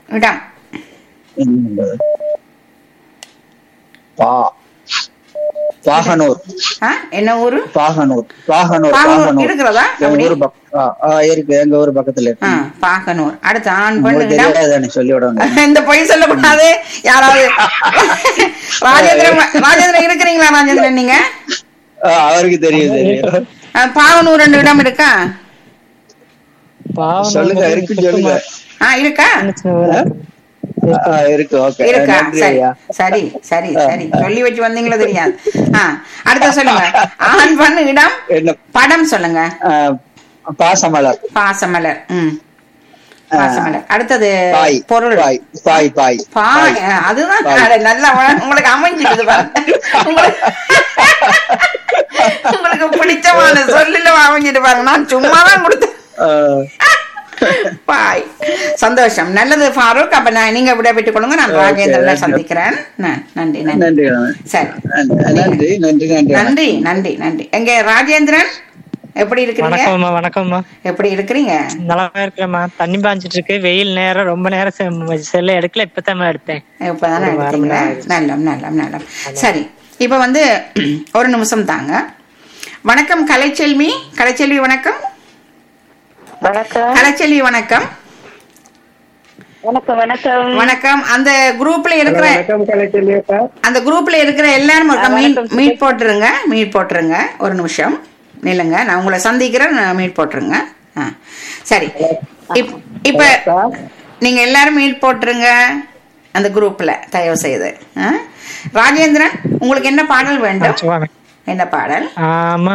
இடம் என்பது பா பாகனூர் ஆ, என்ன ஊரு பாகனூர் பாகனூர் பாகனூர் பாகனூர் இருக்கிறதா? எங்க அப்படி? ஊர் பக்கம் ஆ, ஆ, இருக்கு எங்க ஊர் பக்கத்துல இருக்கு ஆ, பாகனூர் அடுத்து ஆண் பெண் உங்களுக்கு இடம் தெரியாதானே சொல்லி விடணும் இந்த பொய் சொல்லக்கூடாது யாராவது ராஜேந்திரன் ராஜேந்திரன் இருக்கிறீங்களா ராஜேந்திரன் நீங்க ஆ, அவருக்கு தெரியும் தெரியும் ஆ, பாகனூர் ரெண்டு இடம் இருக்கா பாவம் சொல்லுங்க இருக்கு சொல்லுங்க ஆ இருக்கா சின்ன சின்ன ஊரா இருக்கு. ஆ, இருக்கு ஓகே இருக்கா நன்றி சரி ஐயா சரி சரி சரி சொல்லி வச்சு வந்தீங்களோ தெரியாது ஆ அடுத்த சொல்லுங்க ஆண் பண்ணு இடம் என்ன படம் சொல்லுங்க ஆ, பாசமலர் பாசமலர் ம் பாசமலர் அடுத்தது பாய் பொருள் பாய் பாய் பாய் பாய் ஆ, அதுதான் பாய். அட, நல்லா உன- உங்களுக்கு அமைஞ்சிடுது பாருங்க உங்களுக்கு உங்களுக்கு பிடிச்சமான சொல்லுல அமைஞ்சிட்டு பாருங்க நான் சும்மா தான் கொடுத்தேன் ஆ, பாய் சந்தோஷம் நல்லது ஃபாரூக் அப்ப நான் நீங்க விட விட்டுக் கொள்ளுங்க நான் Okay, ராகேந்திரனை okay. சந்திக்கிறேன் ந- நன்றி நன்றி நன்றி சரி நன்றி நன்றி நன்றி நன்றி நன்றி நன்றி எங்க ராஜேந்திரன் எப்படி இருக்கிறீங்க வணக்கம்மா வணக்கம்மா எப்படி இருக்கிறீங்க நல்லாவே இருக்கிறேம்மா தண்ணி பாஞ்சிட்டு இருக்கு வெயில் நேரம் ரொம்ப நேரம் செ- செல்ல எடுக்கல இப்பதான் எடுத்தேன் இப்பதானே ஒரு வாரம் எடுத்தீங்களா ஆயிடுச்சு. நல்லம் நல்லம் நல்லம் சரி இப்ப வந்து ஒரு நிமிஷம் தாங்க வணக்கம் கலைச்செல்வி கலைச்செல்வி வணக்கம் வணக்கம் கலைச்செல்வி வணக்கம் வணக்கம் வணக்கம் வணக்கம் அந்த குரூப்ல இருக்கிற அந்த குரூப்ல இருக்கிற எல்லாரும் ஒரு மீட் மீட் போட்டுருங்க மீட் போட்டுருங்க ஒரு நிமிஷம் நில்லுங்க நான் உங்களை சந்திக்கிறேன் மீட் போட்டுருங்க ஆ சரி இப் இப்ப நீங்க எல்லாரும் மீட் போட்டுருங்க அந்த குரூப்ல தயவு செய்து ஆ? ராஜேந்திரன் உங்களுக்கு என்ன பாடல் வேண்டும் சும்மா. என்ன பாடல் ஆமா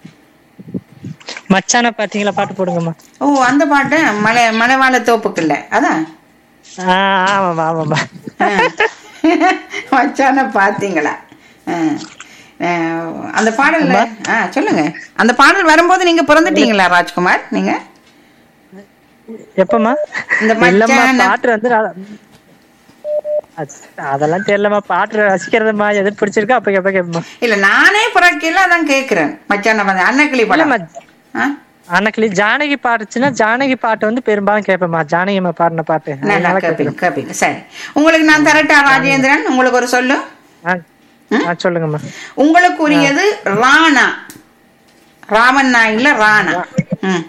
மச்சான பாத்தீங்களா பாட்டு போடுங்கம்மா ஓ அந்த பாட்டு மலை மலைவாழ தோப்புக்கு இல்ல அதான் ஆ, ஆமாம்மா ஆமாம்மா ஆ. மச்சான பாத்தீங்களா ஆ. ஆ, அந்த பாடல் ஆ சொல்லுங்க அந்த பாடல் வரும்போது நீங்க பிறந்துட்டீங்களா ராஜ்குமார் நீங்க எப்பமா இந்த இல்லம்மா மச்சான- பாட்டு வந்து நான் அது- அதெல்லாம் தெரியலம்மா பாட்டு ரசிக்கிறதுமா எது பிடிச்சிருக்கோ அப்ப எப்ப கேப்பமா இல்ல நானே பிறக்கையில அதான் கேக்குறேன் மச்சான வந்து அன்னக்கிளி படம் இல்லம்மா. ஆ? அன்னைக்கு ஜானகி பாட்டுச்சுன்னா ஜானகி பாட்டு வந்து பெரும்பாலும் கேட்பேம்மா ஜானகி அம்மா பாடின பாட்டு நல்லா அதனால கேப்பீங்க கேப்பீங்க சரி உங்களுக்கு நான் தரட்டா ராஜேந்திரன் உங்களுக்கு ஒரு சொல்லு கேட்பேன். ஆ, ஆ, சொல்லுங்கம்மா உங்களுக்கு உரியது ராணா ராமண்ணா இல்ல ராணா ம்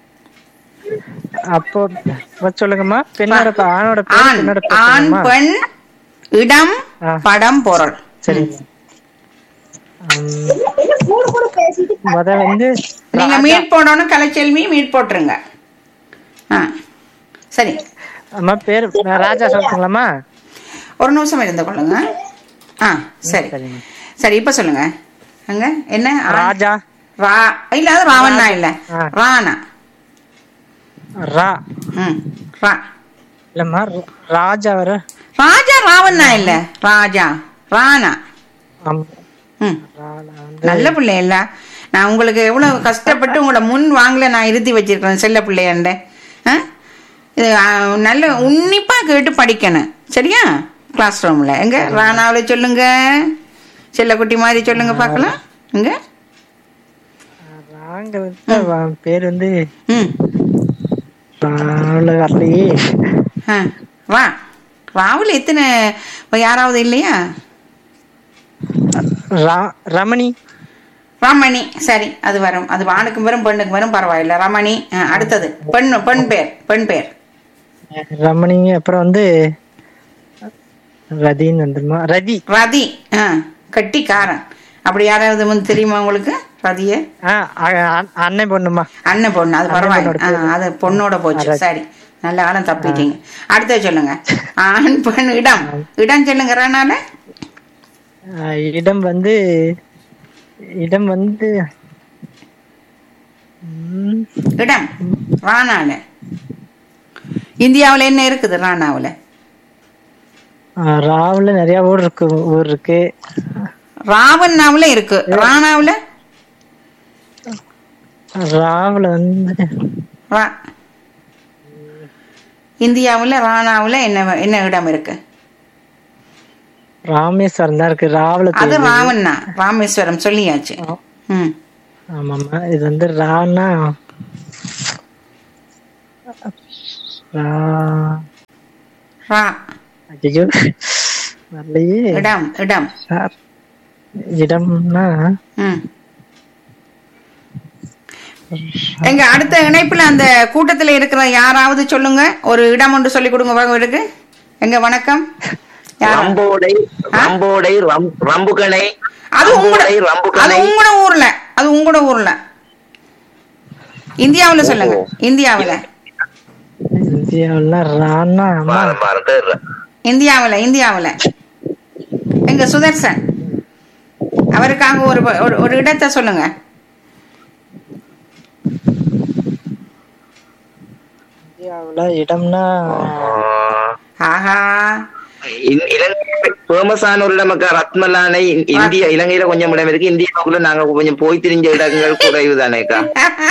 அப்போ அப்ப சொல்லுங்கம்மா பெண்ணோட பா- ஆணோட பேர் ஆண் பெண்ணோட பேர் ஆண் சொல்லுங்கம்மா. பெண் இடம் ஆ. படம் பொருள் சரி உம், முத வந்து நீங்க மீட் போடணும் கலைச்செல்வி மீட் போட்டுருங்க ஆ சரி அம்மா பேர் நான் ராஜா சொல்லுங்களாம்மா ஒரு நிமிஷம் இருந்து கொள்ளுங்க ஆ சரி சரிம்மா. சரி இப்ப சொல்லுங்க அங்க என்ன ஆ- ராஜா ரா இல்ல அது ராவண்ணா இல்ல ஆ. ராணா ரா ம் ரா இல்லம்மா ர- ராஜா வர ராஜா ராவண்ணா இல்ல ராஜா ராணா ஆம். ம் ராணா வந்து நல்ல பிள்ளை இல்ல நான் உங்களுக்கு எவ்வளவு கஷ்டப்பட்டு உங்களை முன் வாங்கல நான் இருத்தி வச்சிருக்கேன் செல்ல பிள்ளையாண்ட ஆ? இது ஆ, நல்ல உன்னிப்பா கேட்டு படிக்கணும் சரியா கிளாஸ் ரூம்ல எங்க ராணாவுல சொல்லுங்க செல்லக்குட்டி மாதிரி சொல்லுங்க பார்க்கலாம் எங்க ராங்க வந்து வ- பேர் வந்து ம் ராவுல வரலையே ஆ வா ராகுல் எத்தனை யாராவது இல்லையா ரா- ரமணி ரமணி சரி அது வரும் அது ஆணுக்கும் வரும் பெண்ணுக்கும் வரும் பரவாயில்ல ரமணி ஆ, அடுத்தது பெண் பெண் பேர் பெண் பேர் ரமணி அப்புறம் வந்து ரதின்னு வந்துருமா ரதி ரதி ஆ கட்டிக்காரன் அப்படி யாராவது வந்து தெரியுமா உங்களுக்கு ரதிய ஆ அ- அ- அண்ணன் பொண்ணுமா அண்ணன் பொண்ணு அது அண்ணன் பரவாயில்ல பொண்ணோட ஆ, அது பொண்ணோட போச்சு ரதி. சரி நல்ல காலம் தப்பிட்டீங்க அடுத்தது சொல்லுங்க ஆண் பெண் இடம் இடம் சொல்லுங்க ரெனால ஆ, இடம் வந்து இடம் வந்து ம், இடம் ராணால இந்தியாவுல என்ன இருக்குது ராணாவுல ஆ, ராவுல நிறைய ஊர் இருக்கு ஊர் இருக்கு ராவண்ணாவுல இருக்கு ராணாவுல ராவுல வந்து ரா- இந்தியாவுல ராணாவுல என்ன என்ன இடம் இருக்கு ராமேஸ்வரம் தான் இருக்கு ராவுல அது ராவண்ணா ராமேஸ்வரம் சொல்லியாச்சு ம் ஆமாம்மா இது வந்து ரானா ரா ரா ஐயோ வரலையே இடம் இடம் சார் இடம்னா ம் எங்க அடுத்த இணைப்புல அந்த கூட்டத்துல இருக்கிற யாராவது சொல்லுங்க ஒரு இடம் ஒன்று சொல்லி கொடுங்க பகவதுக்கு எங்க வணக்கம் யார் ரம்போடை ரம்போடை ரம்- ரம்புகணை அது உங்களோட ரம்போடை அது ரம்புகணை உங்களோட ஊர்ல அது உங்களோட ஊர்ல இந்தியாவுல சொல்லுங்க இந்தியாவுல இந்தியாவில் ராணா அம்மா பாரு, பாரு, தேடுற. இந்தியாவுல இந்தியாவுல எங்க சுதர்சன் அவருக்காக ஒரு ஒரு- ஒரு இடத்தை சொல்லுங்க இந்தியாவில் இடம்னா ஆஹா இ- இலங்கை ஃபேமஸான ஒரு இடம் அக்கா, ரத்மலானை இ- இந்தியா இலங்கையில கொஞ்சம் இடம் இருக்கு இந்தியாவுக்குள்ள நாங்க கொஞ்சம் போய் திரிஞ்ச இடங்கள் குறைவு தானேக்கா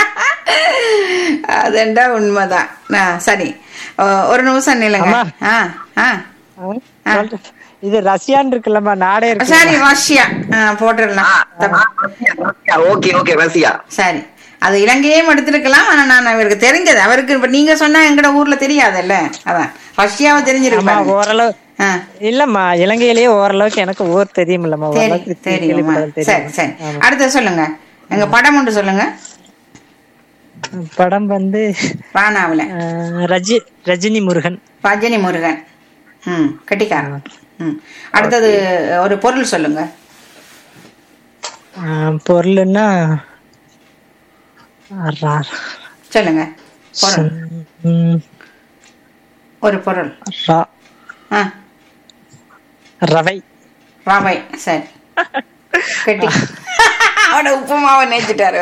அதுண்டா உண்மைதான் ஆ, சரி ஓ, ஒரு நிமிஷம் நில்லுங்க அம்மா. ஆ ஆ ஆ, சொல்றேன். இது ரஷ்யான் இருக்குல்லம்மா நாடே இருக்கு சரி ரஷ்யா ஆ, போட்டுடலாம் தப்பு. ஓகே ஓகே ரஷ்யா சரி அது இலங்கையும் எடுத்திருக்கலாம் ஆனா நான் அவருக்கு தெரிஞ்சது அவருக்கு இப்ப நீங்க சொன்னா எங்கட ஊர்ல தெரியாதுல்ல அதான் ரஷ்யாவை ஆமா தெரிஞ்சிருப்பாங்க ஓரளவு ஆ, இல்லம்மா இலங்கையிலேயே ஓரளவுக்கு எனக்கு ஊர் தெரியுமில்லம்மா சரி ஓரளவுக்கு தெரியுமா கேள்விப்பட்டது சரி தெரியும் சரி ஆமா. அடுத்து சொல்லுங்க எங்க படம் ஒன்று சொல்லுங்க படம் வந்து ராணாவுல ஆஹ், ரஜி ரஜினி முருகன் ரஜினி முருகன் ம் கட்டிக்காரன் ம் அடுத்தது ஒரு பொருள் சொல்லுங்க ஆஹ், பொருள்னா ரா- சொல்லுங்க பொருள் ம், ஒரு பொருள் ரா- ஆ ரவை ரவை சரி கட்டி அவட உப்புமாவை நேச்சிட்டாரு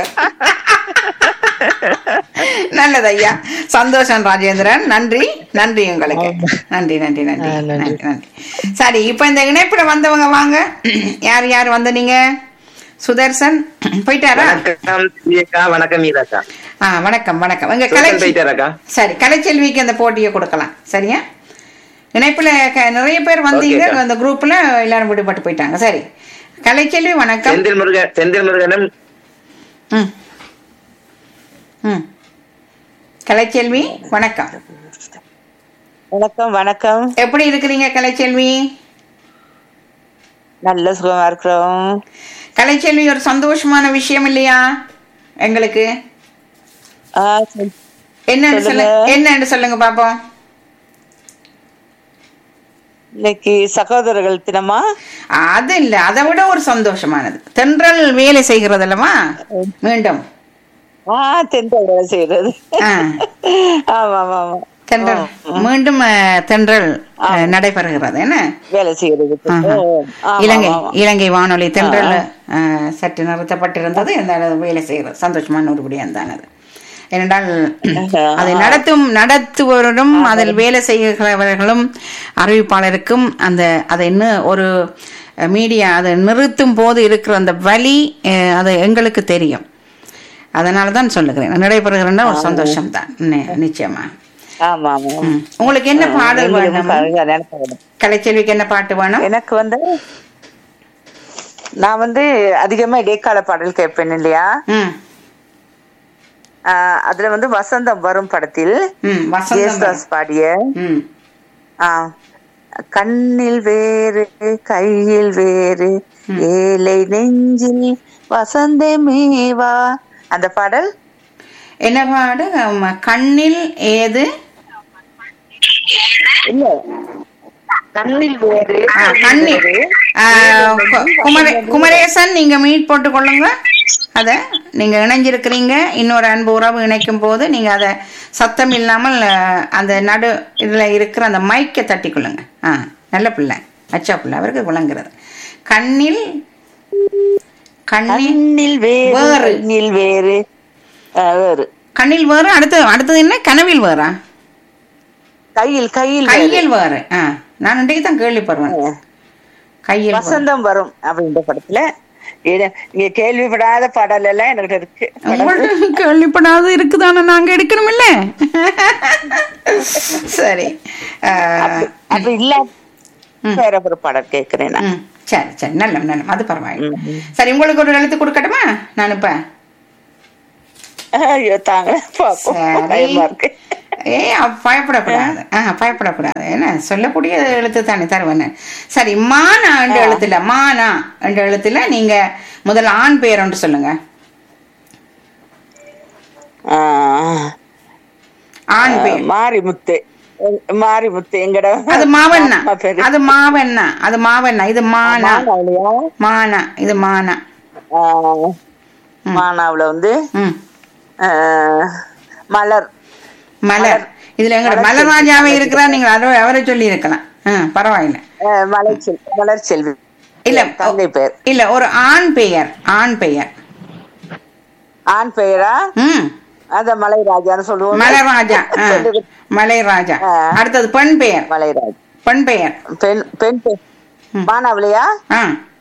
நல்லது ஐயா சந்தோஷம் ராஜேந்திரன் நன்றி நன்றி உங்களுக்கு நன்றி நன்றி நன்றி ஆ, நன்றி. நன்றி நன்றி சரி இப்ப இந்த இணைப்புல வந்தவங்க வாங்க யார் யார் வந்த நீங்க சுதர்சன் போயிட்டாரா வணக்கம் திவ்யாக்கா, வணக்கம் மீராக்கா ஆ வணக்கம் வணக்கம் எங்க சுதர்சன் கலை போயிட்டாராக்கா சரி கலைச்செல்விக்கு அந்த போட்டியை கொடுக்கலாம் சரியா இணைப்புல க- நிறைய பேர் வந்தீங்க Okay, அக்கா. அந்த குரூப்ல எல்லாரும் விடுபட்டு போயிட்டாங்க சரி கலைச்செல்வி வணக்கம் செந்தில் முருகன் செந்தில் முருகனும் ம் ம் கலைச்செல்வி வணக்கம் வணக்கம் வணக்கம் எப்படி இருக்கிறீங்க கலைச்செல்வி நல்ல சுகமா இருக்கிறோம் கலைச்செல்வி ஒரு சந்தோஷமான விஷயம் இல்லையா எங்களுக்கு ஆ, சரி. என்னன்னு சொல்லுங்க சொல்லுங்க. என்னன்னு சொல்லுங்க பாப்போம் இன்னைக்கு சகோதரர்கள் தினமா அது இல்ல அதை விட ஒரு சந்தோஷமானது தென்றல் வேலை செய்கிறது அல்லவா மீண்டும் ஆ தென்றல் வேலை செய்யறது ஆ. ஆமா ஆமா ஆமா தென்றல் மீண்டும் அஹ், தென்றல் அஹ், நடைபெறுகிறது என்ன வேலை செய்யறது ஆஹா. ஆமா, இலங்கை ஆமா. இலங்கை வானொலி தென்றல் அஹ், சற்று நிறுத்தப்பட்டிருந்தது இருந்தாலும் வேலை செய்கிறது சந்தோஷமான ஒரு விடயம் தான் அது ஏனென்றால் அதை நடத்தும் நடத்துவரும் அதில் வேலை செய்கிறவர்களும் அறிவிப்பாளருக்கும் அந்த அதை இன்னும் ஒரு மீடியா அதை நிறுத்தும் போது இருக்கிற அந்த வலி அஹ், அது எங்களுக்கு தெரியும் அதனால தான் சொல்லுகிறேன் நடைபெறுகிறேன்னா ஒரு சந்தோஷம் தான் நிச்சயமா ஆமா ஆமா ம். உங்களுக்கு என்ன பாடல் எங்களுக்கு வேணும் கவிதை நினைப்பு வரும். கலைச்செல்விக்கு என்ன பாட்டு வேணும் எனக்கு வந்து நான் வந்து அதிகமா இடைக்கால பாடல் கேட்பேன் இல்லையா ம் ஆஹ் அதுல வந்து வசந்தம் வரும் படத்தில் ம் வசந்தம் ஜேசுதாஸ் பாடிய ம் ஆ, கண்ணில் வேறு கையில் வேறு ஏழை நெஞ்சில் வசந்தமேவா அந்த பாடல் என்ன பாடு ஆமா, கண்ணில் ஏது இல்ல கண்ணில் வேறு ஆ, கண்ணில் ஆ, கு- குமரே குமரேசன் நீங்க மீட் போட்டு கொள்ளுங்க அத நீங்க இணைஞ்சிருக்கிறீங்க இன்னொரு அன்பு உறவு இணைக்கும் போது நீங்க அத சத்தம் இல்லாமல் ஆ, அந்த நடு இதுல இருக்கிற அந்த மைக்கை தட்டி கொள்ளுங்க ஆ நல்ல பிள்ளை அச்சா பிள்ளை அவருக்கு விளங்குறது கண்ணில் கண்ணில் கண்ணில் வேறு வேறு. கண்ணில் வேறு ஆ, வேறு கண்ணில் வேறு அடுத்து அடுத்தது என்ன கனவில் வேறா கையில் கையில் வேறு. கையில் வேறு ஆ நான் இன்றைக்கு தான் கேள்விப்படுவேன் கையில் வேறு. வசந்தம் வரும் அப்படின்ற படத்துல இது- நீங்க கேள்விப்படாத பாடல் எல்லாம் என்கிட்ட இருக்கு உங்கள்ட்ட கேள்விப்படாத இருக்குதானே நாங்க எடுக்கணும் இல்ல சரி ஆ, அப்ப இல்ல வேற ஒரு பாடல் கேட்கிறேன் நான் ம், சரி சரி நல்ல நல்ல அது பரவாயில்ல சரி உங்களுக்கு ஒரு எழுத்து கொடுக்கட்டுமா நான் இப்ப ஐயோ தாங்க பாப்போம் சரி. பயமா இருக்கு ஏ அவ- பயப்படக்கூடாது ஆ பயப்படக்கூடாது என்ன சொல்லக்கூடிய எழுத்து தானே தருவேன் சரி மானா என்ற எழுத்துல மானா என்ற எழுத்துல நீங்க முதல்ல ஆண் பெயர் ஒன்று சொல்லுங்க ஆ, ஆண் பெயர் மாரிமுத்து மாரிமுத்து எங்கட அது மாவண்ணா அம்மா பேரு. அது மாவண்ணா அது மாவண்ணா இது மானா மானாவளியா? மானா இது மானா ஆ, மானாவுல வந்து ம் ஆ, மலர் மலர் இதுல எங்க மலர் மலர்ராஜாவே இருக்கிறா நீங்க அவரை அவரை சொல்லி இருக்கலாம் ஆ பரவாயில்ல ஆ, மலர்ச்செல் மலர் செல்வி இல்ல தந்தை பெயர் இல்ல ஒரு ஆண் பெயர் ஆண் பெயர் ஆண் பெயரா ம் அத மலைராஜான்னு சொல்லுவோம் மலைராஜா ஆ, சொல்லுது. மலைராஜா ஆ. அடுத்தது பெண் பெயர் மலைராஜ் பெண் பெயர் பெண் பெண் பெயர் ம். மானாவளியா ஆ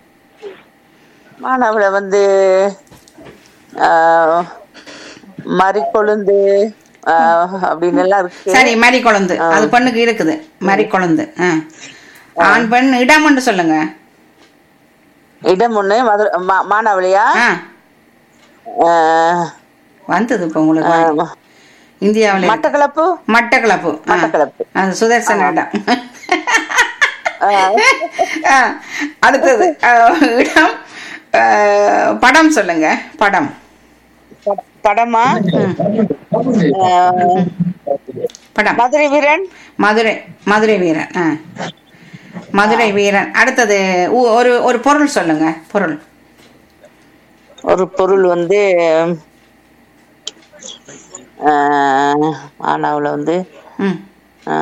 மானாவள வந்து ஆ, மறிக்கொழுந்து ஆ, அப்படின்னு எல்லாம் இருக்கு சரி மறிக்கொழுந்து அது பெண்ணுக்கு இருக்குது மறிக்கொழுந்து ஆ ஆண் பெண் இடம்னு சொல்லுங்க இடம் ஒண்ணு மதுரை மா- மானாவளியா ஆ ஆ, வந்தது இப்போ உங்களுக்கு ஆ, இந்தியாவில் மட்டக்களப்பு மட்டக்களப்பு ஆ. மட்டக்களப்பு. அது சுதர்சன இடம் ஆ, ஆ, அடுத்தது ஆ, இடம் ஆ, படம் சொல்லுங்க படம் பட- படமா ஆ, படம் மதுரை வீரன் மதுரை மதுரை வீரன் ஆ மதுரை வீரன் அடுத்தது ஊ- ஒரு ஒரு பொருள் சொல்லுங்க பொருள் ஒரு பொருள் வந்து ஆ, மானாவுல வந்து ம் ஆ,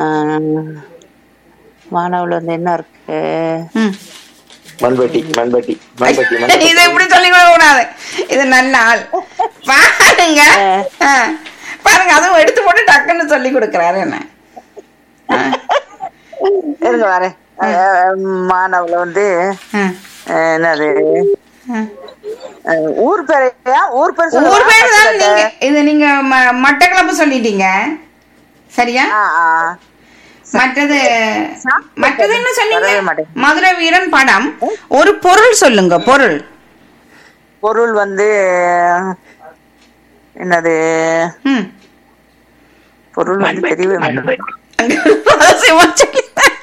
மானாவுல வந்து என்ன இருக்கு ம் மண்வெட்டி மண்வெட்டி மண்வெட்டி மண்வெட்டி இதை இப்படி சொல்லிக் கூட கூடாது இது நல்ல ஆள் பாருங்க ஆ, பாருங்க அதுவும் எடுத்து போட்டு டக்குன்னு சொல்லி கொடுக்குறாரு என்ன ஆ, இருங்க வரேன் ஆ, மானாவுல வந்து ஆ, ஆ, என்னது ஆ. ஆ, ஊர் பேரையா ஊர் பேர் ஊர் சொல்லுவா? பேர் தான் நீங்க இது நீங்க ம- மட்டக்களப்பு சொல்லிட்டீங்க சரியா ஆ, ஆ. மற்றது மற்றது என்ன சொன்னீங்க வரவே மாட்டேன். மதுரை வீரன் படம் ஒரு பொருள் சொல்லுங்க பொருள் பொருள் வந்து என்னது ம் பொருள் வந்து தெரியவே மாட்டேங்குது. ரகசியமா சொல்லி-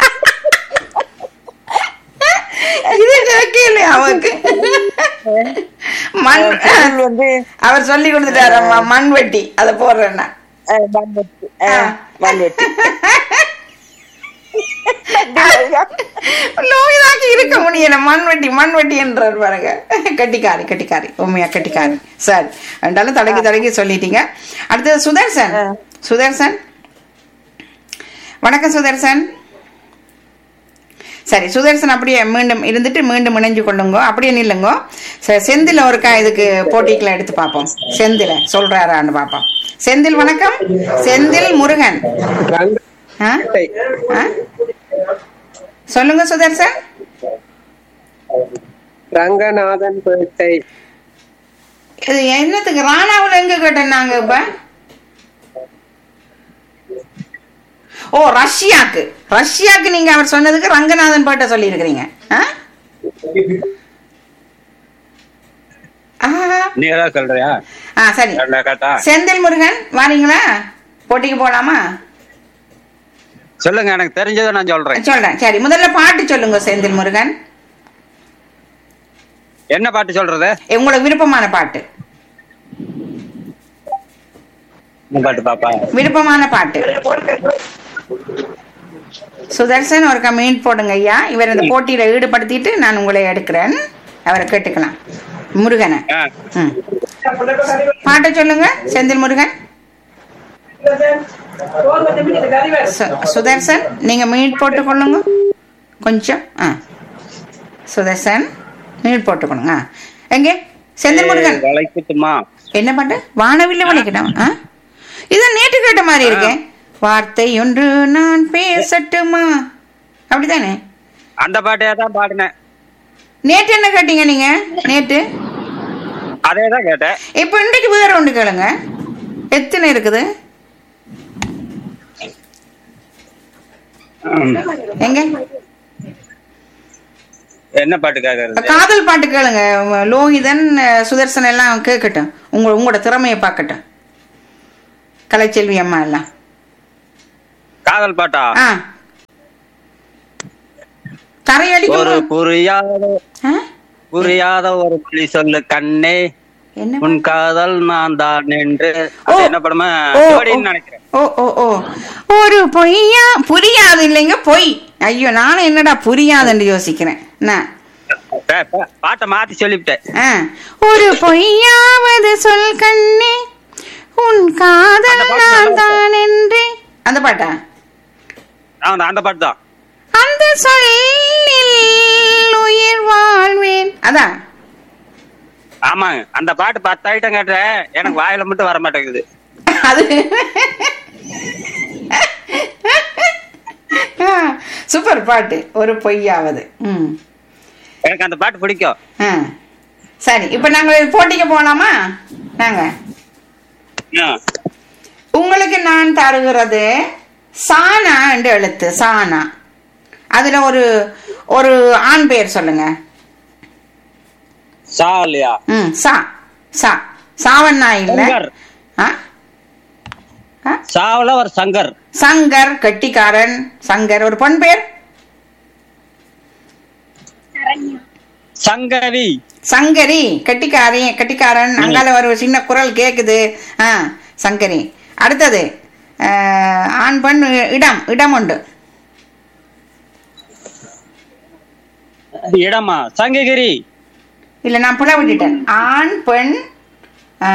இது கேட்கல அவருக்கு மண் பொருள் வந்து அவர் சொல்லி கொடுத்துட்டாரு அம்மா, மண் வெட்டி அதை போடுறேன்னா ஆ, மண்வெட்டி ஆ, ஆ. மண்வெட்டி லோகிதாக்கி இருக்க முடியல மண்வெட்டி மண்வெட்டி என்றார் பாருங்க கட்டிக்காரி கட்டிக்காரி உண்மையா கட்டிக்காரி சரி ரெண்டாலும் தடக்கி தடக்கி சொல்லிட்டீங்க அடுத்தது சுதர்சன் சுதர்சன் வணக்கம் சுதர்சன் சரி சுதர்சன் அப்படியே மீண்டும் இருந்துட்டு மீண்டும் இணைஞ்சு கொள்ளுங்க அப்படியே நில்லுங்க சரி செந்தில் ஒருக்கா இதுக்கு போட்டிக்குள்ள எடுத்து பார்ப்போம் செந்தில சொல்றாரான்னு பார்ப்போம் செந்தில் வணக்கம் செந்தில் முருகன் ஆ? ஆ? சொல்லுங்க சுதர்சன் ரங்கநாதன் பேட்டை இது என்னத்துக்கு ராணாவுல எங்க கேட்டேன் நாங்க இப்ப ஓ ரஷ்யாக்கு ரஷ்யாக்கு நீங்க அவர் சொன்னதுக்கு ரங்கநாதன் பேட்டை சொல்லி இருக்கிறீங்க நீ ஏதாவது சொல்றியா ஆ சரி என்ன கேட்டா செந்தில் முருகன் வாரீங்களா போட்டிக்கு போலாமா சொல்லுங்க எனக்கு தெரிஞ்சதை நான் சொல்றேன் சொல்றேன் சரி முதல்ல பாட்டு சொல்லுங்க செந்தில் முருகன் என்ன பாட்டு சொல்றது உங்களுக்கு விருப்பமான பாட்டு என்ன பாட்டு பாப்பா விருப்பமான பாட்டு சுதர்சன் ஒரு கமெண்ட் போடுங்க ஐயா இவர் இந்த போட்டியில ஈடுபடுத்திட்டு நான் உங்களை எடுக்கிறேன் அவரை கேட்டுக்கலாம் முருகனை ஆ, ம். பாட்டை சொல்லுங்க செந்தில் முருகன் சு- சுதர்சன் நீங்க மீட் போட்டு கொள்ளுங்க கொஞ்சம் ஆ சுதர்சன் மீட் போட்டு கொள்ளுங்க ஆ. எங்கே செந்தில் முருகன் வளைக்கட்டுமா என்ன பாட்டு வானவில்லை வளைக்கட்டும் ஆ இது நேற்று கேட்ட மாதிரி இருக்கேன் வார்த்தை ஒன்று நான் பேசட்டுமா அப்படிதானே அந்த பாட்டையே தான் பாடினேன் நேற்று என்ன கேட்டீங்க நீங்க நேற்று அதே தான் கேட்டேன் இப்போ இன்றைக்கு வேற ஒன்று கேளுங்க எத்தனை இருக்குது ம். எங்க என்ன பாட்டு கேக்குறது காதல் பாட்டு கேளுங்க லோகிதன் அஹ், சுதர்சன் எல்லாம் கேட்கட்டும் உங்க உங்களோட திறமையை பார்க்கட்டும் கலைச்செல்வி அம்மா எல்லாம் காதல் பாட்டா ஆ தரையடிக்கும் ஒரு புரியாத ஆ? புரியாத ஒரு மொழி சொல்லு கண்ணே என்ன உன் காதல் நான் தான் என்று ஓ. அது என்ன படமா ஓ, ஜோடின்னு ஓ. நினைக்கிறேன் ஓ ஓ ஓ ஒரு பொய்யா புரியாது இல்லைங்க பொய் ஐயோ நானும் என்னடா புரியாதுன்னு யோசிக்கிறேன் நான் பா- பா- பாட்டை மாத்தி சொல்லிவிட்டேன் ஆ. ஒரு பொய்யாவது சொல் கண்ணே உன் காதல் அந்த பாட்டு நான் நல்லா தான் என்று அந்த பாட்டா ஆமா, அந்த பாட்டு தான் அந்த சொல்லில் உயிர் வாழ்வேன் அதான் ஆமாங்க அந்த பாட்டு பத்து ஐட்டம் கேட்டேன் எனக்கு வாயில மட்டும் வர மாட்டேங்குது அது ஆ, சூப்பர் பாட்டு ஒரு பொய்யாவது ம் எனக்கு அந்த பாட்டு பிடிக்கும் ஆ சரி இப்போ நாங்கள் போட்டிக்கு போகலாமா நாங்கள் ஆ. உங்களுக்கு நான் தருகிறது சானா என்று எழுத்து சானா அதுல ஒரு ஒரு ஆண் பெயர் சொல்லுங்க சாலியா ம் சா சா சாவண்ணா இல்ல சங்கர் ஆ? ஆ? சாவல ஒரு சங்கர் சங்கர் கெட்டிக்காரன் சங்கர் ஒரு பொன் பேர் சங்கரி சங்கரி கெட்டிக்காரி கெட்டிக்காரன் அங்கால ஒரு சின்ன குரல் கேக்குது ஆ சங்கரி அடுத்தது ஆ, ஆண் பெண் இடம் இடம் உண்டு இடமா சங்ககிரி இல்ல நான் புல விட்டுட்டேன் ஆண் பெண் ஆ,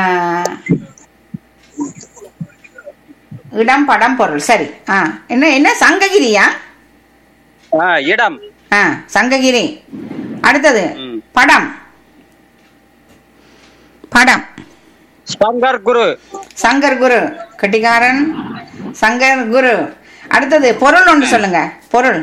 இடம் படம் பொருள் சரி ஆ என்ன என்ன சங்ககிரியா ஆ, இடம் ஆ சங்ககிரி அடுத்தது ம். படம் படம் சங்கர் குரு சங்கர் குரு கட்டிக்காரன் சங்கர் குரு அடுத்தது பொருள் ஒன்று சொல்லுங்க பொருள்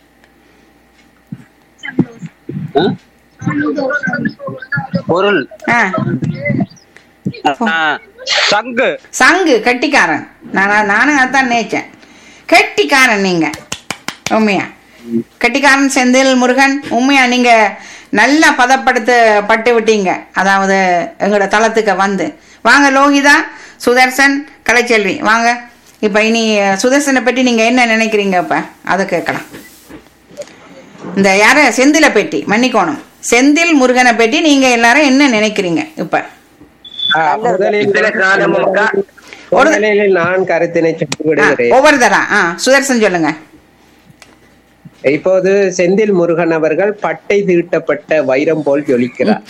பொருள் ஆ ஆ, சங்கு சங்கு கட்டிக்காரன் நான் நானும் அதான் நினைச்சேன் கெட்டிக்காரன் நீங்க உண்மையா கெட்டிக்காரன் செந்தில் முருகன் உண்மையா நீங்க நல்லா பதப்படுத்த பட்டு விட்டீங்க அதாவது எங்களோட தளத்துக்கு வந்து வாங்க லோகிதா சுதர்சன் கலைச்செல்வி வாங்க இப்ப இனி சுதர்சனை பற்றி நீங்க என்ன நினைக்கிறீங்க இப்ப அதை கேட்கலாம் இந்த யார செந்தில பெட்டி மன்னிக்கோணும் செந்தில் முருகனை பற்றி நீங்க எல்லாரும் என்ன நினைக்கிறீங்க இப்ப ஆ, முதலில் இத்தனை காலமுக்கா முதலில் நான் கருத்தினை சொல்லி ஆ, விடுகிறேன் ஒவ்வொரு தரா ஆ சுதர்சன் சொல்லுங்க இப்போது செந்தில் முருகன் அவர்கள் பட்டை தீட்டப்பட்ட வைரம் போல் ஜொலிக்கிறார்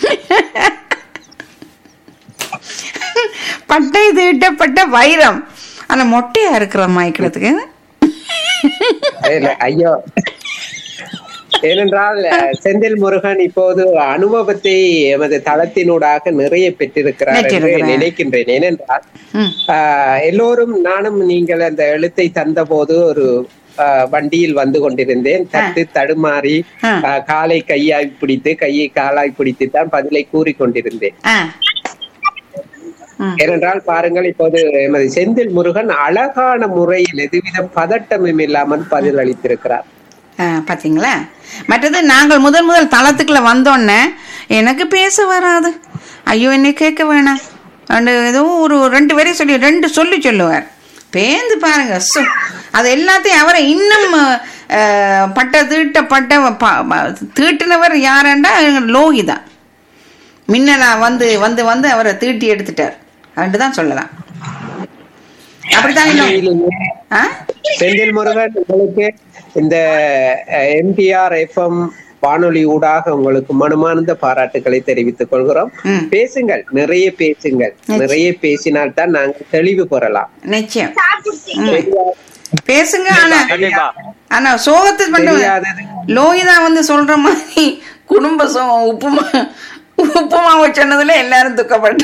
பட்டை தீட்டப்பட்ட வைரம் ஆனா மொட்டையா இருக்கிற மாய்க்கிறதுக்கு இல்ல, ஐயோ ஏனென்றால் செந்தில் முருகன் இப்போது அனுபவத்தை எமது தளத்தினூடாக நிறைய பெற்றிருக்கிறார் என்று பெற்றிருக்கிறார். நினைக்கின்றேன் ஏனென்றால் ம், ஆஹ், எல்லோரும் நானும் நீங்கள் அந்த எழுத்தை தந்த போது ஒரு ஆஹ், வண்டியில் வந்து கொண்டிருந்தேன் தட்டு தடுமாறி ஆ. ஆஹ், காலை கையாய் பிடித்து கையை காலாய் பிடித்து தான் பதிலை கூறி கொண்டிருந்தேன் ஆ. ம், ஏனென்றால் பாருங்கள் இப்போது எமது செந்தில் முருகன் அழகான முறையில் எதுவித பதட்டமும் இல்லாமல் பதில் அளித்திருக்கிறார் ஆ, பாத்தீங்களா மற்றது நாங்கள் முதல் முதல் தளத்துக்குள்ள வந்தோடனே எனக்கு பேச வராது ஐயோ என்னை கேட்க வேணாம் அண்டு ஏதோ ஒரு ரெண்டு பேரையும் சொல்லி ரெண்டு சொல்லி சொல்லுவார் பேந்து பாருங்க சு அது எல்லாத்தையும் அவரை இன்னும் அஹ், பட்ட தீட்டப்பட்ட ப- ப- தீட்டினவர் யாருண்டா லோகி தான் மின்னலா வந்து வந்து வந்து அவரை தீட்டி எடுத்துட்டார் அப்படின்ட்டு தான் சொல்லலாம் அப்படித்தான் இன்னும் ஆ செந்தில் முருகன் உங்களுக்கு இந்த எம்டிஆர் எஃப்எம் வானொலி ஊடாக உங்களுக்கு மனமார்ந்த பாராட்டுகளை தெரிவித்துக் கொள்கிறோம் ம். பேசுங்கள் நிறைய பேசுங்கள் நிறைய பேசினால் தான் நாங்கள் தெளிவு பெறலாம் நிச்சயம் ம். பேசுங்க ஆனா கண்டிப்பா ஆனா சோகத்தை மட்டும் தெரியாதது. லோகிதா வந்து சொல்ற மாதிரி குடும்ப சோகம் உப்புமா உப்புமாவை சொன்னதுல எல்லாரும் துக்கப்பட்டு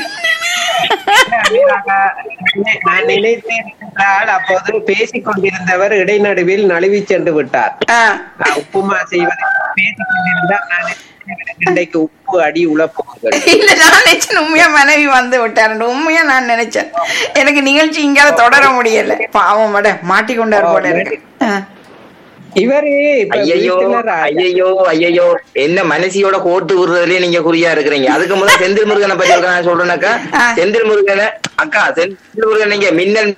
நான் நினைத்தேன் என்றால் அப்போது பேசிக் கொண்டிருந்தவர் இடைநடுவில் நழுவி சென்று விட்டார் ஆ, நான் உப்புமா செய்வதை பேசிக் கொண்டிருந்தால் நான் இன்றைக்கு உப்பு அடி உழப்போகுது இல்ல நான் நினைச்சேன் உண்மையா மனைவி வந்து விட்டாரு உண்மையா நான் நினைச்சேன் எனக்கு நிகழ்ச்சி இங்கால தொடர முடியல பாவம் மட மாட்டிக்கொண்டார் போல இருக்கு ஆ. இவரு இப்ப ஐயையோ வீட்டுல ராஜா. ஐயையோ ஐயையோ என்ன மனசியோட கோட்டு விடுறதுலயே நீங்க குறியா இருக்கிறீங்க அதுக்கு முதல்ல செந்தில் முருகனை பத்தி ஒரு நான் சொல்றேனாக்கா ஆ. செந்தில் முருகனை அக்கா செந்தில் முருகன் நீங்க மின்னல்